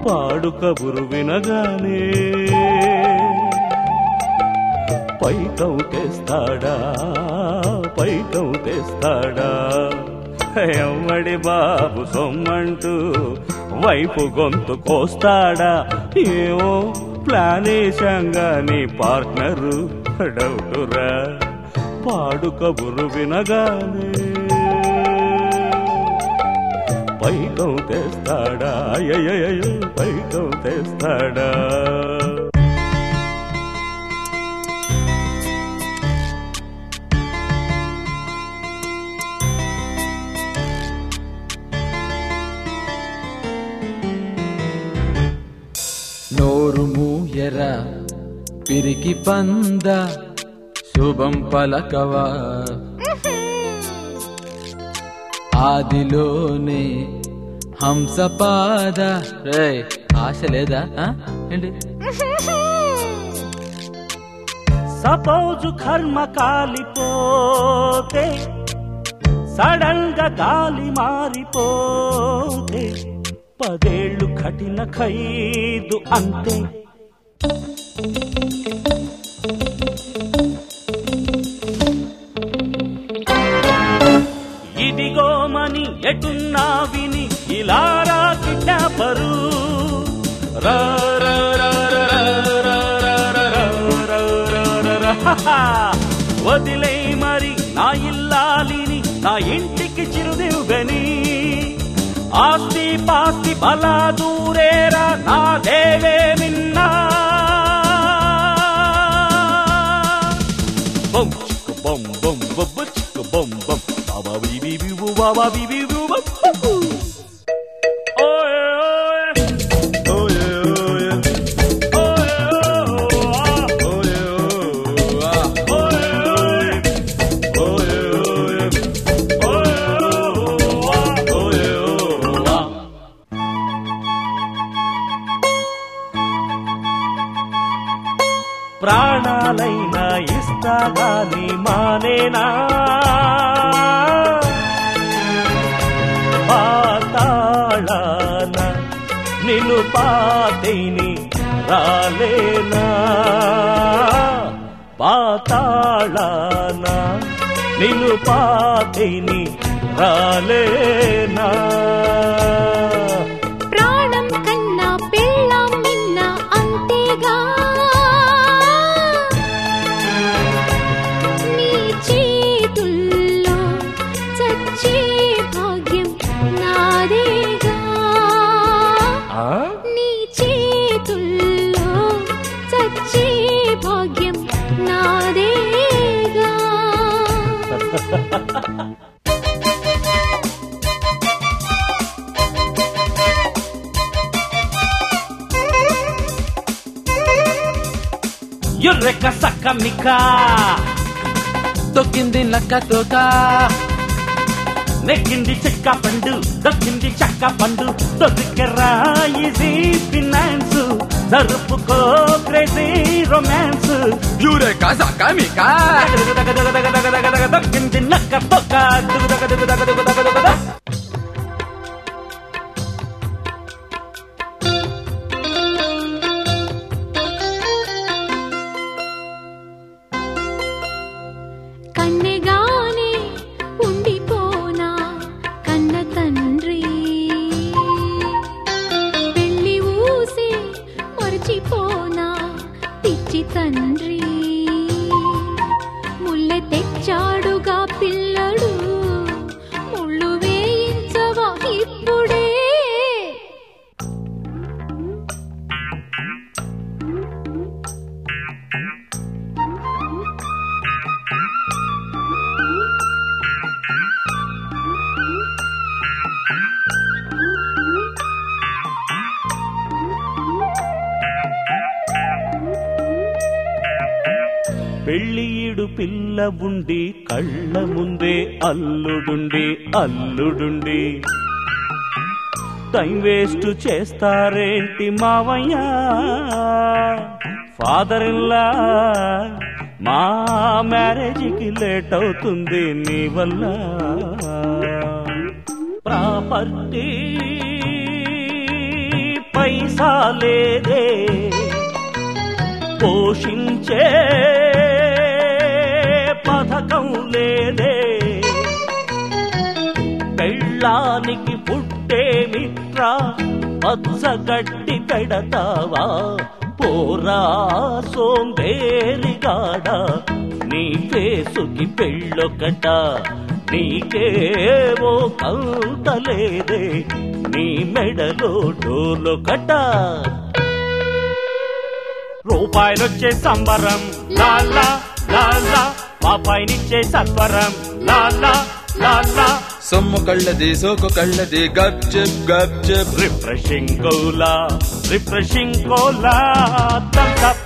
పాడు కబురు వినగానే పైకం తెస్తాడా పైకం తెస్తాడా ఎమ్మడి బాబు సొమ్మంటూ వైపు గొంతు కోస్తాడా ఏమో ప్లాన్ వేశాంగా నీ పార్ట్నరు డౌటురా పాడు కబురు వినగానే పైకం తెస్తాడా అయ్యయ్యో పైకం తెస్తాడా నోరు మూయరా పిరికి పంద శుభం పలకవా ఆదిలోనే హంసపాద రే ఆశ లేదా ఆ? ఏంటి సపోజు కర్మ కాలిపోతే సడన్ గా గాలి మారిపోతే పదేళ్ళు కఠిన ఖైదు అంతే ఇదిగోమని ఎటున్నా విని ఇలారా కిడ్నాపరు రా రా రా రా రా రా రా రా రా రా రా రా హహా. వదిలే మరి నా ఇల్లాలిని నా ఇంటికి చిరుదివ్వని ఆస్తి పాస్తి బలా దూరేరా నా దేవే మిన్నా బం చిక్క బం బం బబ్బ చిక్క బం బం బాబా బీ బీ బీ బూ బాబా బీ బీ బూ బం ఓయ్ ఓయ్ ఓయ్ ఓయ్ ఓయ్ ప్రాణాలైనా ఇస్తా గాని మానేనా పాతాళాన నిన్ను పాతేని రాలేనా పాతాళాన నిన్ను పాతేని రాలేనా ప్రాణం కన్నా పెళ్ళాం నిన్న అంతేగా నీ చేతుల్లో చచ్చే భాగ్యం నాదేగా ఆ? నీ చేతుల్లో చచ్చే భాగ్యం నాదేగా ఎర్రెక్క సక్క మిక్క తొక్కింది నక్క తోక నెక్కింది చెక్క పండు దక్కింది చక్క పండు దొరికెరా ఈజీ ఫినాన్స్ జరుపుకో క్రేజీ రొమాన్స్ యూరేకా సక్క మీకా దక్కింది నక్క తొక్క దుగు దగ దుగు దగ దుగు దగ దుగు దగ. కన్నెగానే ఉండిపోనా కన్న తండ్రి పెళ్లి ఊసి మర్చిపోనా పిచ్చి తండ్రి ముల్లె తెచ్చాడుగా పిల్లడు ముళ్ళు వేయించవా ఇప్పుడే పెళ్ళియుడు పిల్ల ఉండి కళ్ళ ముందే అల్లుడుండి అల్లుడుండి టైం వేస్ట్ చేస్తారేంటి మావయ్య ఫాదర్ ఇన్లా మా మ్యారేజ్కి లేట్ అవుతుంది నీ వల్ల ప్రాపర్టీ పైసా తనఖా లేదే పోషించే పథకం లేదే పెళ్ళానికి పుట్టే మిత్ర పచ్చగడ్డి పెడతావా పోరా సోంబేరిగాడ నీ ఫేసుకి పెళ్ళొకట నీకేవో కంతలేదే నీ మెడలో డోలొకట రూపాయలొచ్చే సంబరం లాలా లాలా పాపాయినిచ్చే సత్వరం లాలా లాలా సొమ్ము కళ్ళది సోకు కళ్ళది గప్ చెప్ గప్ చెప్ refreshing cola refreshing cola Thums up